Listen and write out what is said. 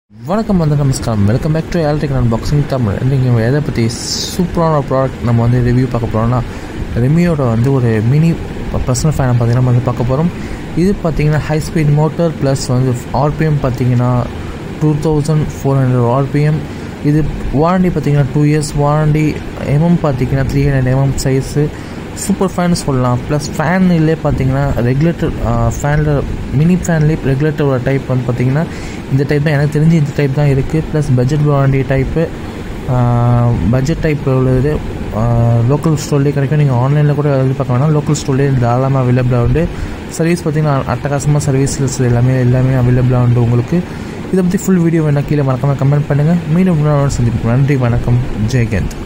வணக்கம் வந்து நமஸ்காரம் வெல்கம் பேக் டு எலக்ட்ரிக் நான் பாக்ஸிங் தமிழ் நீங்கள் எதை பற்றி சூப்பரான ப்ராடக்ட் நம்ம வந்து ரிவ்யூ பார்க்க போகிறோம்னா ரெமியோட வந்து ஒரு மினி பர்சனல் ஃபேனை பார்த்தீங்கன்னா நம்ம வந்து பார்க்க போகிறோம் இது பார்த்தீங்கன்னா ஹை ஸ்பீட் மோட்டர் ப்ளஸ் வந்து ஆர்பிஎம் பார்த்தீங்கன்னா two thousand four hundred RPM இது வாரண்டி பார்த்தீங்கன்னா டூ இயர்ஸ் வாரண்டி எம்எம் பார்த்தீங்கன்னா three hundred MM size super fan சொல்லலாம் ப்ளஸ் ஃபேன்லேயே பார்த்தீங்கன்னா ரெகுலேட்டர் ஃபேனில் மினி ஃபேன்லேயே ரெகுலேட்டரோட டைப் வந்து பார்த்தீங்கன்னா இந்த டைப் தான் எனக்கு தெரிஞ்சு இந்த டைப் தான் இருக்குது plus budget warranty type budget type உள்ளது லோக்கல் ஸ்டோர்லேயே கிடைக்கும் நீங்கள் ஆன்லைனில் கூட எழுதி பார்க்க வேணாம் லோக்கல் ஸ்டோர்லேயே தாராளமாக அவைலபிளாக உண்டு சர்வீஸ் பார்த்தீங்கன்னா அட்டகாசமாக சர்வீஸஸ் எல்லாமே எல்லாமே அவைலபிளாக உண்டு உங்களுக்கு இதை பற்றி ஃபுல் வீடியோ வேணால் கீழே மறக்காமல் கமெண்ட் பண்ணுங்கள் மீண்டும் சந்திப்போம் நன்றி வணக்கம் ஜெயகந்த்